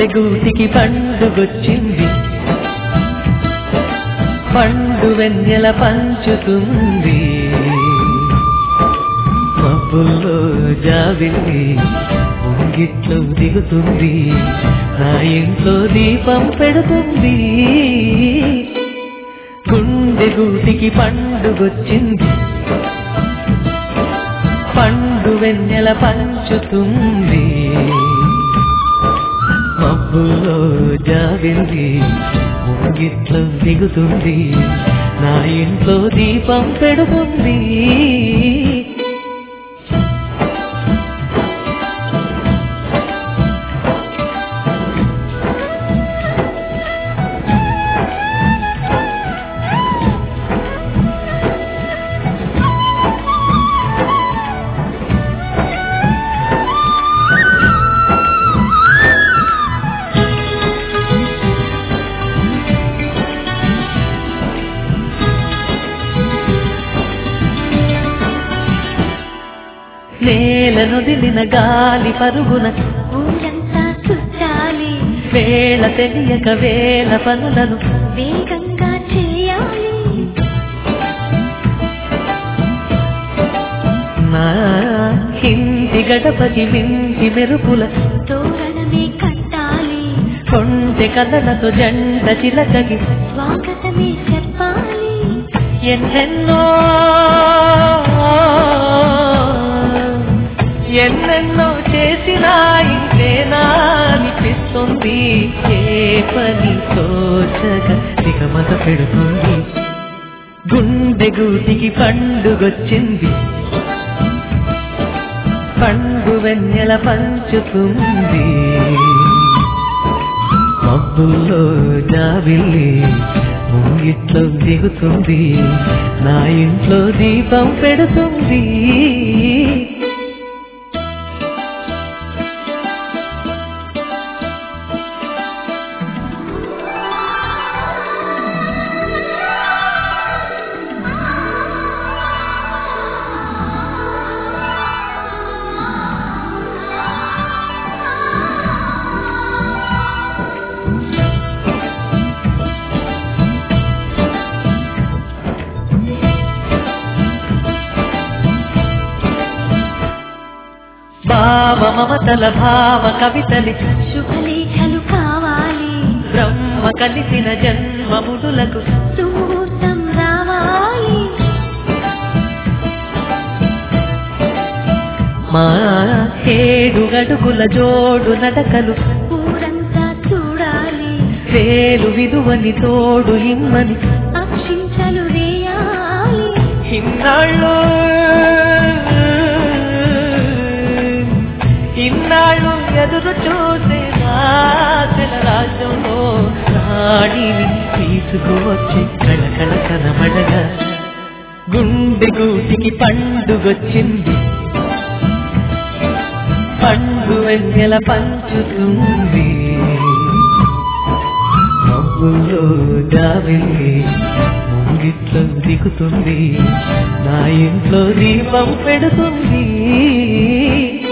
గూటికి పండుగొచ్చింది పండు వెన్నెల పంచుతుంది మబ్బుల్లో జాబిల్లి ముంగిట్లో దిగుతుంది నా ఇంట్లో దీపం పెడుతుంది గుండె గూటికి పండుగొచ్చింది పండు వెన్నెల పంచుతుంది మబ్బులో జాబిల్లి ముంగిట్లో దిగుతుంది నా ఇంట్లో దీపం పెడుతుంది నేల నొదిలిన గాలి పరుగున ఊరంతా చుట్టాలి వేళ తెలియక వేల పనులను వేగంగా చేయాలి నా ఇంటి గడపకి మింటి మెరుపుల తోరణమే కట్టాలి కొంటె కథలతో జంట చిలకకి స్వాగతమే చెప్పాలి ఎన్నెన్నో ఎన్నెన్నో చేసినా ఇంతేనా అనిపిస్తుంది ఏ పని తోచక దిగమత పెడుతుంది గుండె గూటికి పండుగొచ్చింది పండు వెన్నెల పంచుతుంది మబ్బుల్లో జాబిల్లి ముంగిట్లో దిగుతుంది నా ఇంట్లో దీపం పెడుతుంది భావ మమతల భావ కవితలి శుభలేఖలు కావాలి బ్రహ్మ కలిసిన జన్మముడులకు సుముహూర్తం రావాలి మా ఏడు గడుగుల జోడు నడకలు ఊరంతా చూడాలి వేలు విలువని తోడు ఇమ్మని అక్షించలు వేయాలి ఇన్నాళ్ళు ఇన్నాళ్ళు ఎదురు చూసే ఆశల రాజ్యంలో రాణిని తీసుకువచ్చి కళకళ కనబడగా గుండె గూటికి పండుగొచ్చింది పండు వెన్నెల పంచుతుంది మబ్బుల్లో జాబిల్లి ముంగిట్లో దిగుతుంది నా ఇంట్లో దీపం పెడుతుంది